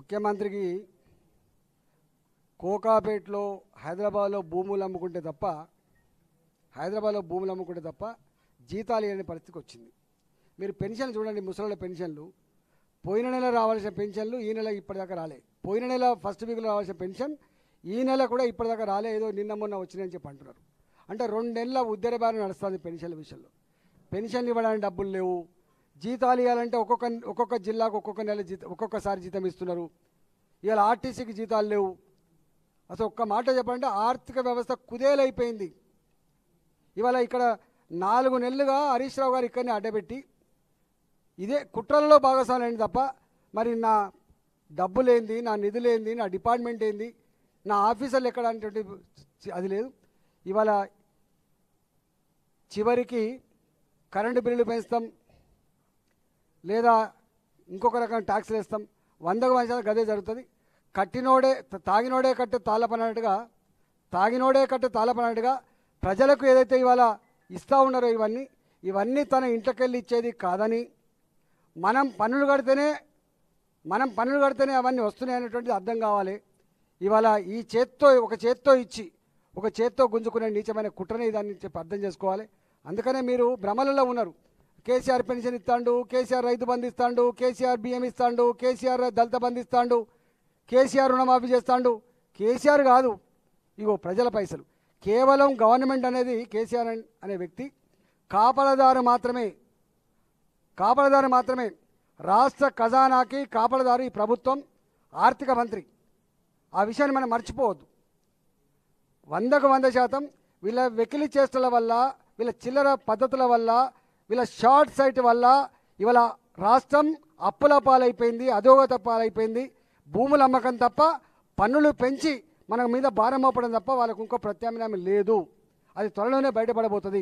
ముఖ్యమంత్రికి కోకాపేట్లో హైదరాబాద్లో భూములు అమ్ముకుంటే తప్ప హైదరాబాద్లో భూములు అమ్ముకుంటే తప్ప జీతాలు ఇవ్వని పరిస్థితికి వచ్చింది మీరు పెన్షన్ చూడండి ముసలిళ్ళ పెన్షన్లు పోయిన నెల రావాల్సిన పెన్షన్లు ఈ నెల ఇప్పటిదాకా రాలే పోయిన నెల ఫస్ట్ వీక్లో రావాల్సిన పెన్షన్ ఈ నెల కూడా ఇప్పటిదాకా రాలే ఏదో నిన్న మొన్న వచ్చినాయని చెప్పి అంటున్నారు అంటే రెండు నెలల ఉద్దరబారం నడుస్తుంది పెన్షన్ల విషయంలో పెన్షన్లు ఇవ్వడానికి డబ్బులు లేవు జీతాలు ఇవ్వాలంటే ఒక్కొక్క ఒక్కొక్క జిల్లాకు ఒక్కొక్క నెల జీతం ఒక్కొక్కసారి జీతం ఇస్తున్నారు ఇవాళ ఆర్టీసీకి జీతాలు లేవు అసలు ఒక్క మాట చెప్పాలంటే ఆర్థిక వ్యవస్థ కుదేలైపోయింది ఇవాళ ఇక్కడ నాలుగు నెలలుగా హరీష్ రావు గారు ఇక్కడనే అడ్డబెట్టి ఇదే కుట్రలలో భాగస్వామి అయింది తప్ప మరి నా డబ్బులేంది నా నిధులేంది నా డిపార్ట్మెంట్ ఏంది నా ఆఫీసర్లు ఎక్కడ అనేటువంటి అది లేదు ఇవాళ చివరికి కరెంటు బిల్లులు పెంచుతాం లేదా ఇంకొక రకం ట్యాక్స్లు వేస్తాం వందకు వంద శాతం గదే జరుగుతుంది కట్టినోడే త- తాగినోడే కట్టే తాళపనట్టుగా తాగినోడే కట్టే తాళపనట్టుగా ప్రజలకు ఏదైతే ఇవాళ ఇస్తూ ఉన్నారో ఇవన్నీ ఇవన్నీ తన ఇంట్లోకెళ్ళి ఇచ్చేది కాదని మనం పన్నులు కడితేనే మనం పన్నులు కడితేనే అవన్నీ వస్తున్నాయి అనేటువంటిది అర్థం కావాలి ఇవాళ ఈ చేత్తో ఒక చేత్తో ఇచ్చి ఒక చేత్తో గుంజుకునే నీచమైన కుట్రని దాన్ని చెప్పి అర్థం చేసుకోవాలి అందుకనే మీరు భ్రమలలో ఉన్నారు కేసీఆర్ పెన్షన్ ఇస్తాండు కేసీఆర్ రైతు బంధు ఇస్తాండు కేసీఆర్ బియ్యం ఇస్తాండు కేసీఆర్ దళిత బంధు ఇస్తాండు కేసీఆర్ రుణమాఫీ చేస్తాండు కేసీఆర్ కాదు ఇగో ప్రజల పైసలు కేవలం గవర్నమెంట్ అనేది కేసీఆర్ అన్- అనే వ్యక్తి కాపలదారు మాత్రమే కాపలదారు మాత్రమే రాష్ట్ర ఖజానాకి కాపలదారు ఈ ప్రభుత్వం ఆర్థిక మంత్రి ఆ విషయాన్ని మనం మర్చిపోవద్దు వందకు వంద శాతం వీళ్ళ వెకిలి చేష్టల వల్ల వీళ్ళ చిల్లర పద్ధతుల వల్ల వీళ్ళ షార్ట్ సైట్ వల్ల ఇవాళ రాష్ట్రం అప్పుల పాలైపోయింది అధోగత పాలైపోయింది భూముల అమ్మకం తప్ప పన్నులు పెంచి మన మీద భారం మోపడం తప్ప వాళ్ళకు ఇంకో ప్రత్యామ్నాయం లేదు అది త్వరలోనే బయటపడబోతుంది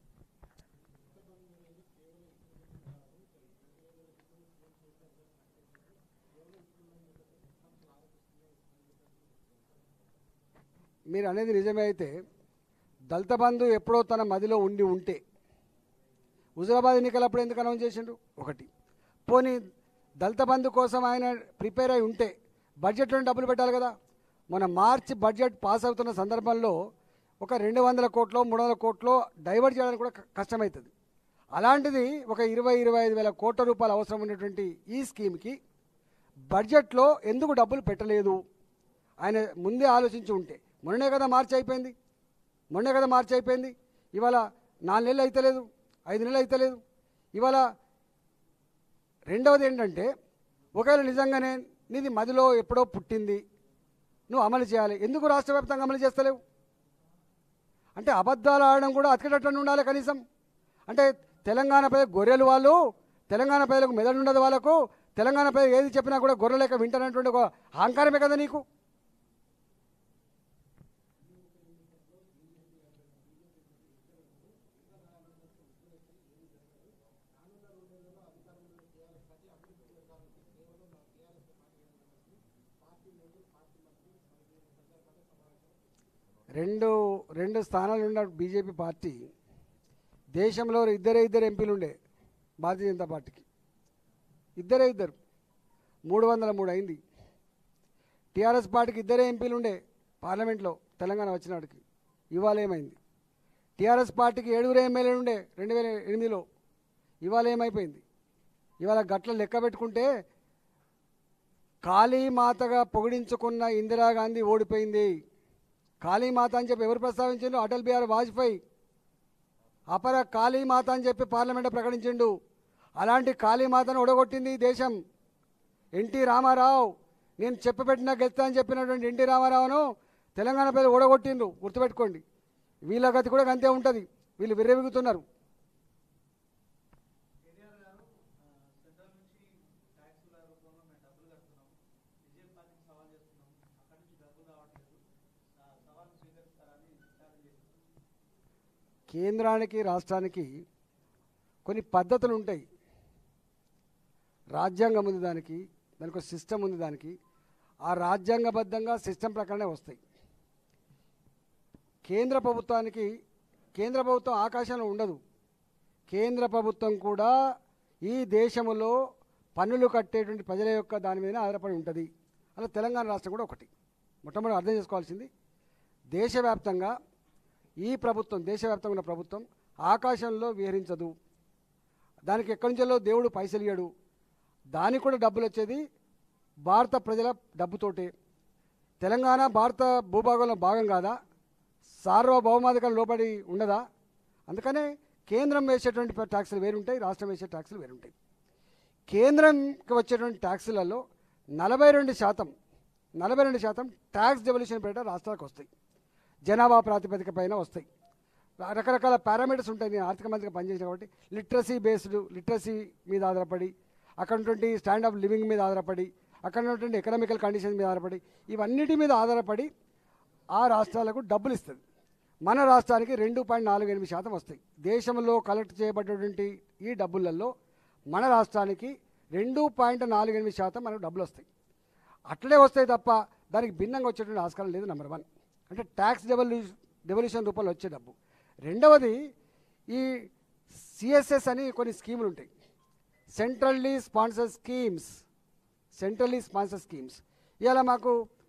మీరు అనేది నిజమే అయితే దళిత బంధు ఎప్పుడో తన మదిలో ఉండి ఉంటే హుజరాబాద్ ఎన్నికలప్పుడు ఎందుకు అనౌన్స్ చేసిండు ఒకటి పోనీ దళిత బంధు కోసం ఆయన ప్రిపేర్ అయి ఉంటే బడ్జెట్లో డబ్బులు పెట్టాలి కదా మన మార్చి బడ్జెట్ పాస్ అవుతున్న సందర్భంలో ఒక రెండు వందల కోట్లో మూడు వందల కోట్లో డైవర్ట్ చేయడానికి కూడా క- కష్టమవుతుంది అలాంటిది ఒక ఇరవై ఇరవై ఐదు వేల కోట్ల రూపాయలు అవసరం ఉన్నటువంటి ఈ స్కీమ్కి బడ్జెట్లో ఎందుకు డబ్బులు పెట్టలేదు ఆయన ముందే ఆలోచించి ఉంటే మొన్నే కదా మార్చి అయిపోయింది మొన్నే కదా మార్చి అయిపోయింది ఇవాళ నాలుగు నెలలు అయితలేదు ఐదు నెలలు అయితలేదు ఇవాళ రెండవది ఏంటంటే ఒకవేళ నిజంగానే నీది మదిలో ఎప్పుడో పుట్టింది నువ్వు అమలు చేయాలి ఎందుకు రాష్ట్ర వ్యాప్తంగా అమలు చేస్తలేవు అంటే అబద్ధాలు ఆడడం కూడా అతికేటట్టు ఉండాలి కనీసం అంటే తెలంగాణ ప్రజలు గొర్రెలు వాళ్ళు తెలంగాణ ప్రజలకు మెదడు ఉండదు వాళ్ళకు తెలంగాణ ప్రజలు ఏది చెప్పినా కూడా గొర్రె లేక వింటానటువంటి ఒక అహంకారమే కదా నీకు రెండు రెండు స్థానాలు ఉన్న బీజేపీ పార్టీ దేశంలో ఇద్దరే ఇద్దరు ఎంపీలు ఉండే భారతీయ జనతా పార్టీకి ఇద్దరే ఇద్దరు మూడు వందల మూడు అయింది టీఆర్ఎస్ పార్టీకి ఇద్దరే ఎంపీలు ఉండే పార్లమెంట్లో తెలంగాణ వచ్చినాడికి ఇవాళ ఏమైంది టీఆర్ఎస్ పార్టీకి ఏడుగురు ఎమ్మెల్యేలు ఉండే రెండు వేల ఎనిమిదిలో ఇవాళ ఏమైపోయింది ఇవాళ గట్ల లెక్క పెట్టుకుంటే కాళీమాతగా పొగిడించుకున్న ఇందిరాగాంధీ ఓడిపోయింది కాళీమాత అని చెప్పి ఎవరు ప్రస్తావించిండు అటల్ బిహారీ వాజ్పేయి అపర కాళీమాత అని చెప్పి పార్లమెంట్లో ప్రకటించిండు అలాంటి కాళీమాతను ఒడగొట్టింది ఈ దేశం ఎన్టీ రామారావు నేను చెప్పబెట్టిన గెలుస్తా అని చెప్పినటువంటి ఎన్టీ రామారావును తెలంగాణ ప్రజలు ఓడగొట్టిండ్రు గుర్తుపెట్టుకోండి వీళ్ళ గతి కూడా అంతే ఉంటుంది వీళ్ళు విర్రవిగుతున్నారు కేటీఆర్ గారు ఆ, సెంట్రల్ నుంచి ట్యాక్సుల రూపంలో మేము డబ్బులు కడుతున్నాం బీజేపీ పార్టీకి సవాల్ చేస్తున్నాం అక్కడి నుంచి డబ్బులు రావట్లేదు ఆ, సవాల్ను స్వీకరిస్తారని విచారణ చేస్తున్నారు కేంద్రానికి రాష్ట్రానికి కొన్ని పద్ధతులు ఉంటాయి రాజ్యాంగం ఉంది దానికి దానికి ఒక సిస్టమ్ ఉంది దానికి ఆ రాజ్యాంగబద్ధంగా సిస్టమ్ ప్రకారమే వస్తాయి కేంద్ర ప్రభుత్వానికి కేంద్ర ప్రభుత్వం ఆకాశంలో ఉండదు కేంద్ర ప్రభుత్వం కూడా ఈ దేశంలో పన్నులు కట్టేటువంటి ప్రజల యొక్క దాని మీద ఆధారపడి ఉంటుంది అలా తెలంగాణ రాష్ట్రం కూడా ఒకటి మొట్టమొదటి అర్థం చేసుకోవాల్సింది దేశవ్యాప్తంగా ఈ ప్రభుత్వం దేశవ్యాప్తంగా ఉన్న ప్రభుత్వం ఆకాశంలో విహరించదు దానికి ఎక్కడి నుంచో దేవుడు పైసలు ఇయ్యడు దానికి కూడా డబ్బులు వచ్చేది భారత ప్రజల డబ్బుతోటే తెలంగాణ భారత భూభాగంలో భాగం కాదా సార్వభౌమాధికారం లోబడి ఉండదా అందుకనే కేంద్రం వేసేటువంటి ట్యాక్సులు వేరుంటాయి రాష్ట్రం వేసే ట్యాక్సులు వేరుంటాయి కేంద్రంకి వచ్చేటువంటి ట్యాక్సులలో నలభై రెండు శాతం నలభై రెండు శాతం ట్యాక్స్ డెవల్యూషన్ పేట రాష్ట్రాలకు వస్తాయి జనాభా ప్రాతిపదిక పైన వస్తాయి ర- రకరకాల పారామీటర్స్ ఉంటాయి నేను ఆర్థిక మంత్రిగా పనిచేసిన కాబట్టి లిటరసీ బేస్డ్ లిటరసీ మీద ఆధారపడి అక్కడ ఉన్నటువంటి స్టాండ్ ఆఫ్ లివింగ్ మీద ఆధారపడి అక్కడ ఉన్నటువంటి ఎకనామికల్ కండిషన్స్ మీద ఆధారపడి ఇవన్నిటి మీద ఆధారపడి ఆ రాష్ట్రాలకు డబ్బులు ఇస్తుంది మన రాష్ట్రానికి రెండు పాయింట్ నాలుగు ఎనిమిది శాతం వస్తాయి దేశంలో కలెక్ట్ చేయబడ్డటువంటి ఈ డబ్బులలో మన రాష్ట్రానికి రెండు పాయింట్ నాలుగు ఎనిమిది శాతం మనకు డబ్బులు వస్తాయి అట్లే వస్తాయి తప్ప దానికి భిన్నంగా వచ్చేటువంటి ఆస్కారం లేదు నెంబర్ వన్ అంటే ట్యాక్స్ డెవల్యూ డెవల్యూషన్ రూపంలో వచ్చే డబ్బు రెండవది ఈ సిఎస్ఎస్ అని కొన్ని స్కీములు ఉంటాయి centrally sponsor schemes centrally sponsor schemes ఇవాళ మాకు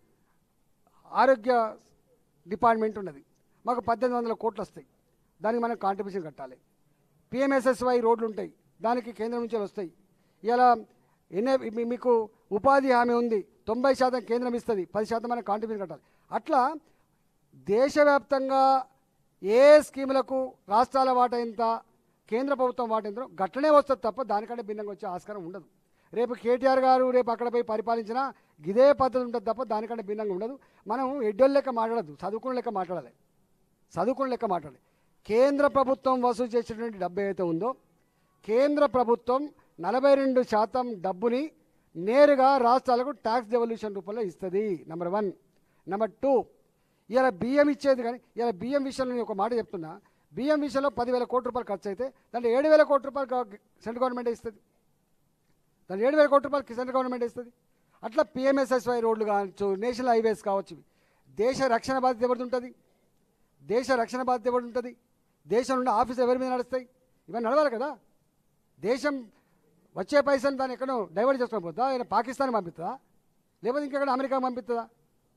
ఆరోగ్య డిపార్ట్మెంట్ ఉన్నది మాకు పద్దెనిమిది వందల కోట్లు వస్తాయి దానికి మనం కాంట్రిబ్యూషన్ కట్టాలి పిఎంఎస్ఎస్వై రోడ్లు ఉంటాయి దానికి కేంద్రం నుంచి వస్తాయి ఇలా ఎన్ఏ మీ- మీకు ఉపాధి హామీ ఉంది తొంభై శాతం కేంద్రం ఇస్తుంది పది శాతం మనం కాంట్రిబ్యూషన్ కట్టాలి అట్లా దేశవ్యాప్తంగా ఏ స్కీములకు రాష్ట్రాల వాటా ఎంత కేంద్ర ప్రభుత్వం వాటా ఎంతో గట్లనే వస్తుంది తప్ప దానికంటే భిన్నంగా వచ్చే ఆస్కారం ఉండదు రేపు కేటీఆర్ గారు రేపు అక్కడ పోయి పరిపాలించినా ఇదే పద్ధతి ఉంటుంది తప్ప దానికంటే భిన్నంగా ఉండదు మనం ఎడ్డోళ్ళ లెక్క మాట్లాడద్దు చదువుకున్న లెక్క మాట్లాడాలి చదువుకున్న లెక్క మాట్లాడాలి కేంద్ర ప్రభుత్వం వసూలు చేసేటువంటి డబ్బు ఏదైతే ఉందో కేంద్ర ప్రభుత్వం నలభై రెండు శాతం డబ్బుని నేరుగా రాష్ట్రాలకు ట్యాక్స్ డెవల్యూషన్ రూపంలో ఇస్తుంది నెంబర్ వన్ నెంబర్ టూ ఇలా బియ్యం ఇచ్చేది కానీ ఇలా బియ్యం విషయంలో నేను ఒక మాట చెప్తున్నా బియ్యం విషయంలో పదివేల కోట్ల రూపాయలు ఖర్చు అయితే దాంట్లో ఏడు వేల కోట్ల రూపాయలు గవ- సెంట్రల్ గవర్నమెంట్ ఇస్తుంది దాని ఏడు వేల కోట్ల రూపాయలు సెంట్రల్ గవర్నమెంట్ ఇస్తుంది అట్లా పిఎంఎస్ఎస్వై రోడ్లు కావచ్చు నేషనల్ హైవేస్ కావచ్చు దేశ రక్షణ బాధ్యత ఎవరిది ఉంటుంది దేశ రక్షణ బాధ్యత ఎవరు ఉంటుంది దేశంలో ఉన్న ఆఫీస్ ఎవరి మీద నడుస్తాయి ఇవన్నీ నడవాలి కదా దేశం వచ్చే పైసలు దాన్ని ఎక్కడో డైవర్ట్ చేసుకొని పోతుందా ఆయన పాకిస్తాన్ పంపిస్తుందా లేకపోతే ఇంకెక్కడ అమెరికా పంపిస్తుందా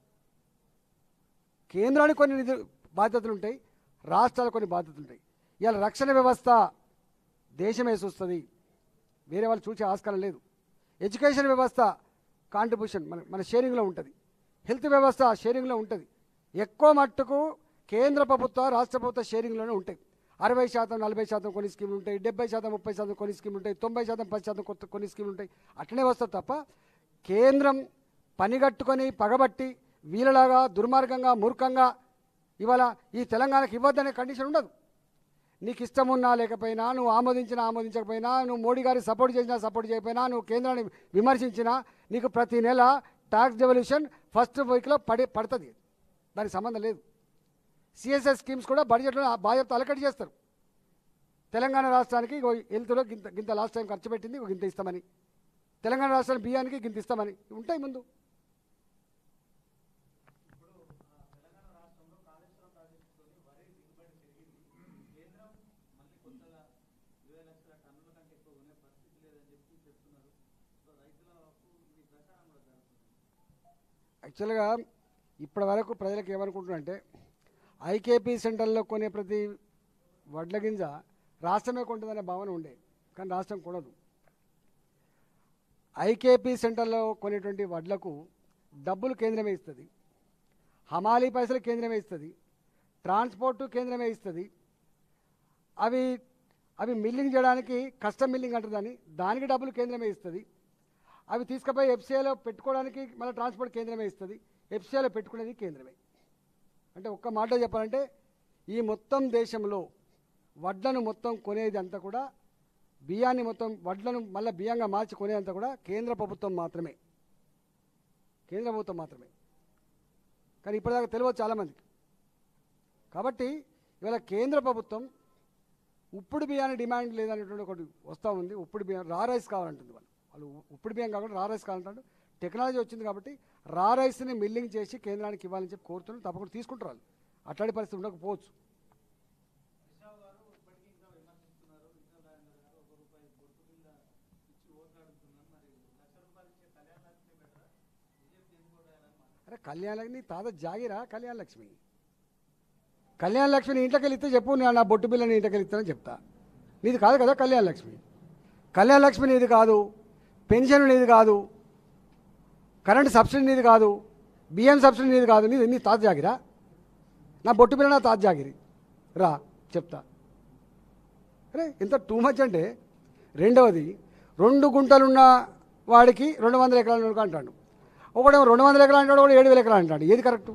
కేంద్రానికి కొన్ని నిధులు బాధ్యతలు ఉంటాయి రాష్ట్రాలకు కొన్ని బాధ్యతలు ఉంటాయి ఇవాళ రక్షణ వ్యవస్థ దేశమే చూస్తుంది వేరే వాళ్ళు చూసే ఆస్కారం లేదు ఎడ్యుకేషన్ వ్యవస్థ కాంట్రిబ్యూషన్ మన మన షేరింగ్లో ఉంటుంది హెల్త్ వ్యవస్థ షేరింగ్లో ఉంటుంది ఎక్కువ మట్టుకు కేంద్ర ప్రభుత్వ రాష్ట్ర ప్రభుత్వ షేరింగ్లోనే ఉంటాయి అరవై శాతం నలభై శాతం కొన్ని స్కీములు ఉంటాయి డెబ్బై శాతం ముప్పై శాతం కొన్ని స్కీములు ఉంటాయి తొంభై శాతం పది శాతం కొత్త కొన్ని స్కీములు ఉంటాయి అట్లనే వస్తుంది తప్ప కేంద్రం పనిగట్టుకొని పగబట్టి వీళ్ళలాగా దుర్మార్గంగా మూర్ఖంగా ఇవాళ ఈ తెలంగాణకి ఇవ్వద్దనే కండిషన్ ఉండదు నీకు ఇష్టం ఉన్నా లేకపోయినా నువ్వు ఆమోదించినా ఆమోదించకపోయినా నువ్వు మోడీ గారికి సపోర్ట్ చేసినా సపోర్ట్ చేయకపోయినా నువ్వు కేంద్రాన్ని విమర్శించినా నీకు ప్రతి నెల ట్యాక్స్ డెవల్యూషన్ ఫస్ట్ వీక్లో పడి పడుతుంది దానికి సంబంధం లేదు సిఎస్ఎస్ స్కీమ్స్ కూడా బడ్జెట్లో ఆ బాధ్యత అలకటి చేస్తారు తెలంగాణ రాష్ట్రానికి ఇగో హెల్త్లో గింత గింత లాస్ట్ టైం ఖర్చు పెట్టింది ఇగో గింత ఇస్తామని తెలంగాణ రాష్ట్రానికి బియ్యానికి గింత ఇస్తామని ఉంటాయి ముందు ఇప్పుడు ఆ, తెలంగాణ రాష్ట్రంలో కాళేశ్వరం ప్రాజెక్టుతోని వరి దిగుబడి పెరిగింది కేంద్రం మళ్ళీ కొత్తగా ఇరవై లక్షల టన్నుల కంటే ఎక్కువ కొనే పరిస్థితి లేదని చెప్పి చెప్తున్నారు సో రైతులకు ఇది ప్రచారం కూడా జరుగుతుంది యాక్చువల్గా ఇప్పటి వరకు ప్రజలకు ఏమనుకుంటున్నారంటే ఐకేపీ సెంటర్లో కొనే ప్రతి వడ్ల గింజ రాష్ట్రమే కొంటుందనే భావన ఉండే కానీ రాష్ట్రం కొనదు ఐకేపీ సెంటర్లో కొనేటువంటి వడ్లకు డబ్బులు కేంద్రమే ఇస్తుంది హమాలీ పైసలు కేంద్రమే ఇస్తుంది ట్రాన్స్పోర్టు కేంద్రమే ఇస్తుంది అవి అవి మిల్లింగ్ చేయడానికి కస్టమ్ మిల్లింగ్ అంటుందని దానికి డబ్బులు కేంద్రమే ఇస్తుంది అవి తీసుకుపోయి ఎఫ్సీఐలో పెట్టుకోవడానికి మళ్ళీ ట్రాన్స్పోర్ట్ కేంద్రమే ఇస్తుంది ఎఫ్సీఐలో పెట్టుకునేది కేంద్రమే అంటే ఒక్క మాట చెప్పాలంటే ఈ మొత్తం దేశంలో వడ్లను మొత్తం కొనేది అంతా కూడా బియ్యాన్ని మొత్తం వడ్లను మళ్ళీ బియ్యంగా మార్చి కొనేదంతా కూడా కేంద్ర ప్రభుత్వం మాత్రమే కేంద్ర ప్రభుత్వం మాత్రమే కానీ ఇప్పటిదాకా తెలియదు చాలామందికి కాబట్టి ఇవాళ కేంద్ర ప్రభుత్వం ఉప్పుడు బియ్యాన్ని డిమాండ్ లేదనేటువంటి ఒకటి వస్తూ ఉంది ఉప్పుడు బియ్యం రా రైస్ కావాలంటుంది వాళ్ళు వాళ్ళు ఉప్పుడు బియ్యం కాకుండా రా రైస్ కావాలంటారు టెక్నాలజీ వచ్చింది కాబట్టి రా రైస్ని మిల్లింగ్ చేసి కేంద్రానికి ఇవ్వాలని చెప్పి కోరుతున్నారు తప్పకుండా తీసుకుంటారు వాళ్ళు అట్లాంటి పరిస్థితి ఉండకపోవచ్చు విశాఖ గారు ఇప్పటికీ ఇంకా విమర్శిస్తున్నారు విశాఖ రాజేంద్ర గారు ఒక రూపాయి బొట్టు కింద ఇచ్చి ఓట్లు అడుగుతున్నారు మరి లక్ష రూపాయలు ఇచ్చే కళ్యాణ లక్ష్మి బెటరా బీజేపీ అరే కళ్యాణ లక్ష్మి తాత జాగిరా కళ్యాణ లక్ష్మి కళ్యాణ లక్ష్మిని ఇంట్లోకి వెళ్తే చెప్పు నేను నా బొట్టు బిల్లని ఇంట్లోకి వెళ్తానని చెప్తా నీది కాదు కదా కళ్యాణ లక్ష్మి కళ్యాణ లక్ష్మి నీది కాదు పెన్షన్ నీది కాదు కరెంట్ సబ్సిడీ నీది కాదు బియ్యం సబ్సిడీ నీది కాదు నీది నీ తాత జాగిరా నా బొట్టు బిల్ల నా తాత జాగిరి రా చెప్తా అరే ఇంత టూ మచ్ అంటే రెండవది రెండు గుంటలున్న వాడికి రెండు వందల ఎకరాలు ఉన్నవాడికి అంటాడు ఒకడేమో రెండు వందల ఎకరాలు అంటాడు ఒకడు ఏడు వేల ఎకరాలు అంటాడు ఏది కరెక్టు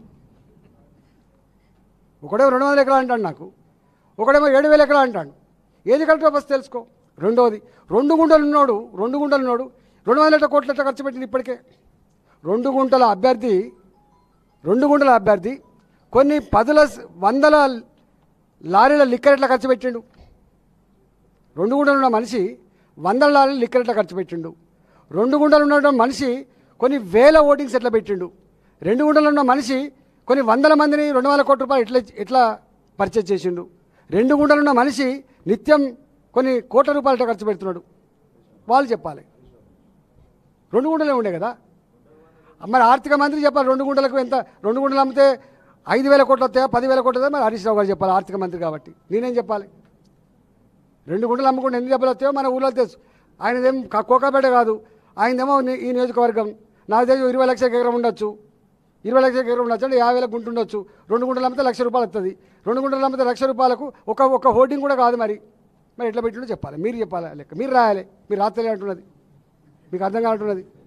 ఒకడేమో రెండు వందల ఎకరాలు అంటాడు నాకు ఒకడేమో ఏడు వేల ఎకరాలు అంటాడు ఏది కరెక్టో ఫస్ట్ తెలుసుకో రెండవది రెండు గుంటలు ఉన్నాడు రెండు గుంటలు ఉన్నాడు రెండు వందల కోట్ల ఎట్లా ఖర్చు పెట్టింది ఇప్పటికే రెండు గుంటల అభ్యర్థి రెండు గుంటల అభ్యర్థి కొన్ని పదుల స- వందల లారీల లిక్కర్ ఎట్లా ఖర్చు పెట్టిండు రెండు గుంటలు ఉన్న మనిషి వందల లారీల లిక్కర్ ఎట్లా ఖర్చు పెట్టిండు రెండు గుంటలు ఉన్న మనిషి కొన్ని వేల ఓటింగ్స్ ఎట్లా పెట్టిండు రెండు గుంటలు ఉన్న మనిషి కొన్ని వందల మందిని రెండు వందల కోట్ల రూపాయలు ఎట్లా ఎట్లా పర్చేజ్ చేసిండు రెండు గుంటలు ఉన్న మనిషి నిత్యం కొన్ని కోట్ల రూపాయలు ఎట్లా ఖర్చు పెడుతున్నాడు వాళ్ళు చెప్పాలి రెండు గుంటలే ఉండే కదా మరి ఆర్థిక మంత్రి చెప్పాలి రెండు గుంటలకు ఎంత రెండు గుంటలు అమ్మితే ఐదు వేల కోట్లు వస్తాయా పదివేల కోట్లు వస్తాయా మరి హరీష్ రావు గారు చెప్పాలి ఆర్థిక మంత్రి కాబట్టి నేనేం చెప్పాలి రెండు గుంటలు అమ్ముకుంటే ఎన్ని దెబ్బలు వస్తాయో మన ఊళ్ళో తెలుసు ఆయనదేం క- కోకాపేట కాదు ఆయనదేమో ని- ఈ నియోజకవర్గం నాకు తెలిసి ఇరవై లక్షల ఎకరం ఉండొచ్చు ఇరవై లక్షల ఎకరం ఉండొచ్చు అంటే యాభై వేల గుంట ఉండొచ్చు రెండు గుంటలు అమ్మితే లక్ష రూపాయలు వస్తుంది రెండు గుంటలు అమ్మితే లక్ష రూపాయలకు ఒక ఒక హోర్డింగ్ కూడా కాదు మరి మరి ఎట్లా పెట్టిండో చెప్పాలి మీరు చెప్పాలి లెక్క మీరు రాయాలి మీరు రాత్రి అంటున్నది మీకు అర్థం కాంటున్నది